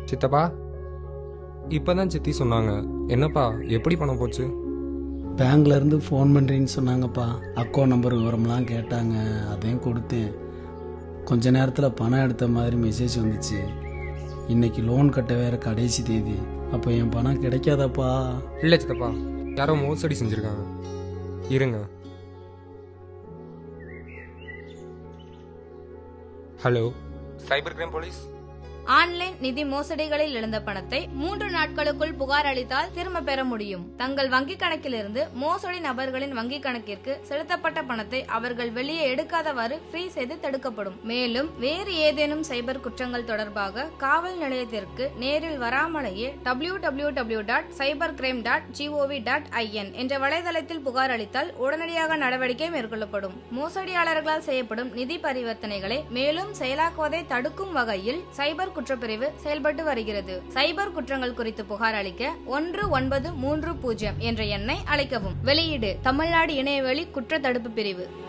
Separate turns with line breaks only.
சித்தப்பா இப்பதான் சித்தி சொன்னாங்க என்னப்பா எப்படி பணம் போச்சு
பேங்க்ல இருந்து ஃபோன் பண்ணுறேன்னு சொன்னாங்கப்பா அக்கௌண்ட் நம்பர் விவரம்லாம் கேட்டாங்க அதையும் கொடுத்தேன் கொஞ்ச நேரத்தில் பணம் எடுத்த மாதிரி மெசேஜ் வந்துச்சு இன்னைக்கு லோன் கட்ட வேற கடைசி தேதி அப்போ என் பணம் கிடைக்காதாப்பா
இல்லை சித்தப்பா யாரோ மோசடி செஞ்சுருக்காங்க இருங்க hello cyber crime police
online நிதி மோசடிகளில் இழந்த பணத்தை மூன்று நாட்களுக்குள் புகார் அளித்தால் திரும்ப பெற முடியும் தங்கள் வங்கிக் கணக்கிலிருந்து மோசடி நபர்களின் வங்கிக் கணக்கிற்கு செலுத்தப்பட்ட பணத்தை அவர்கள் வெளியே எடுக்காதவாறு ஃப்ரீ செய்து தடுக்கப்படும் மேலும் வேறு ஏதேனும் சைபர் குற்றங்கள் தொடர்பாக காவல் நிலையத்திற்கு நேரில் வராமலேயே W W W dot cyber crime dot GOV dot IN என்ற வலைதளத்தில் புகார் அளித்தால் உடனடியாக நடவடிக்கை மேற்கொள்ளப்படும் மோசடியாளர்களால் செய்யப்படும் நிதி பரிவர்த்தனைகளை மேலும் செயலாக்குவதை தடுக்கும் வகையில் சைபர் குற்றப்பிரிவு செயல்பட்டு வருகிறது சைபர் குற்றங்கள் குறித்து புகார் அளிக்க ஒன்று ஒன்பது மூன்று பூஜ்ஜியம் என்ற எண்ணை அழைக்கவும் வெளியீடு தமிழ்நாடு இணையவழி குற்ற தடுப்பு பிரிவு